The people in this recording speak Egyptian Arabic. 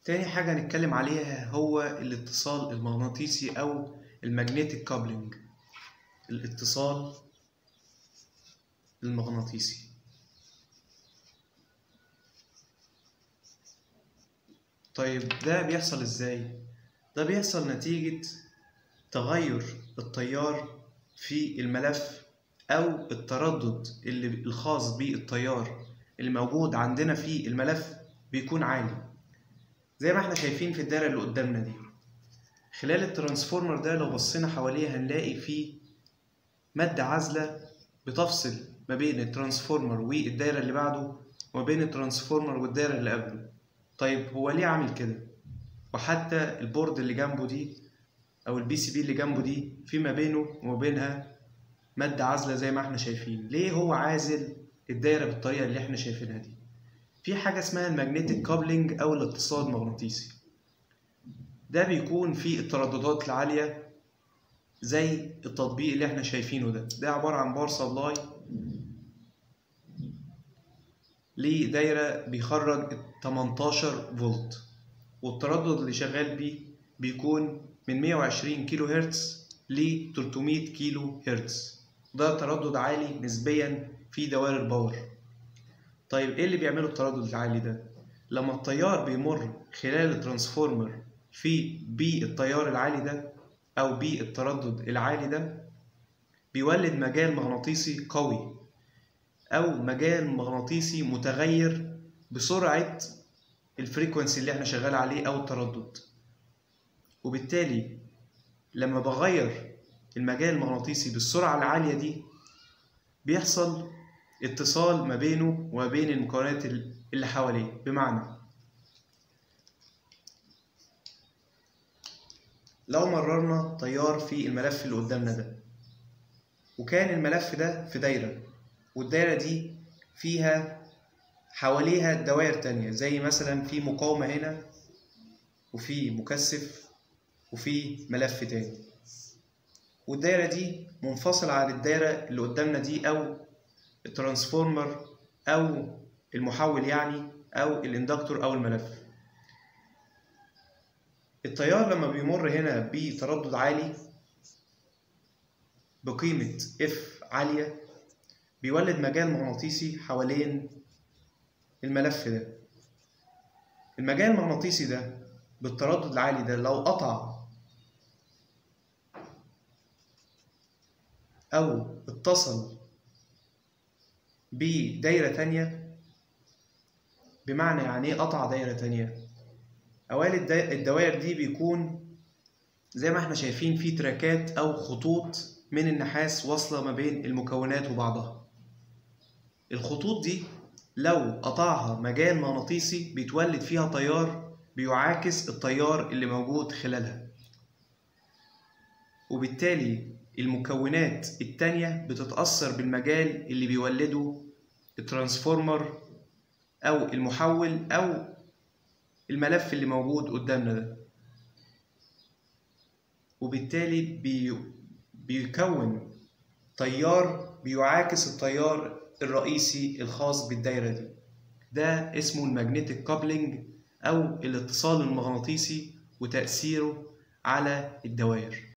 تاني حاجة هنتكلم عليها هو الاتصال المغناطيسي أو المagnetic coupling الاتصال المغناطيسي طيب ده بيحصل ازاي؟ ده بيحصل نتيجة تغير التيار في الملف أو التردد اللي الخاص بالتيار اللي موجود عندنا في الملف بيكون عالي زي ما احنا شايفين في الدايرة اللي قدامنا دي خلال الترانسفورمر ده لو بصينا حواليه هنلاقي فيه مادة عازلة بتفصل ما بين الترانسفورمر والدايرة اللي بعده وما بين الترانسفورمر والدايرة اللي قبله طيب هو ليه عامل كده وحتى البورد اللي جنبه دي او البي سي بي اللي جنبه دي في ما بينه وما بينها مادة عازلة زي ما احنا شايفين ليه هو عازل الدايرة بالطريقة اللي احنا شايفينها دي في حاجة اسمها المagnetic كابلنج او الاتصال المغناطيسي ده بيكون في الترددات العالية زي التطبيق اللي احنا شايفينه ده ده عبارة عن باور سبلاي لدايرة بيخرج 18 فولت والتردد اللي شغال بيه بيكون من 120 كيلو هرتز ل 300 كيلو هرتز ده تردد عالي نسبيا في دوائر الباور طيب ايه اللي بيعمله التردد العالي ده لما التيار بيمر خلال الترانسفورمر في بالتيار العالي ده او بالتردد العالي ده بيولد مجال مغناطيسي قوي او مجال مغناطيسي متغير بسرعه الفريكونسي اللي احنا شغال عليه او التردد وبالتالي لما بغير المجال المغناطيسي بالسرعه العاليه دي بيحصل اتصال ما بينه وما بين المكونات اللي حواليه بمعنى لو مررنا تيار في الملف اللي قدامنا ده وكان الملف ده في دايره والدايرة دي فيها حواليها دوائر تانية زي مثلا في مقاومة هنا وفي مكثف وفي ملف تاني والدايرة دي منفصلة عن الدايرة اللي قدامنا دي أو الترانسفورمر أو المحول يعني أو الاندكتور أو الملف التيار لما بيمر هنا بتردد عالي بقيمة F عالية بيولد مجال مغناطيسي حوالين الملف ده المجال المغناطيسي ده بالتردد العالي ده لو قطع أو اتصل بدايرة تانية بمعنى يعني ايه قطع دايرة تانية أوائل الدوائر دي بيكون زي ما احنا شايفين في تراكات أو خطوط من النحاس واصلة ما بين المكونات وبعضها الخطوط دي لو قطعها مجال مغناطيسي بيتولد فيها تيار بيعاكس التيار اللي موجود خلالها وبالتالي المكونات التانية بتتأثر بالمجال اللي بيولده الترانسفورمر أو المحول أو الملف اللي موجود قدامنا ده وبالتالي بي بيكون تيار بيعاكس التيار الرئيسي الخاص بالدايرة دي ده اسمه المagnetic كابلنج أو الاتصال المغناطيسي وتأثيره على الدوائر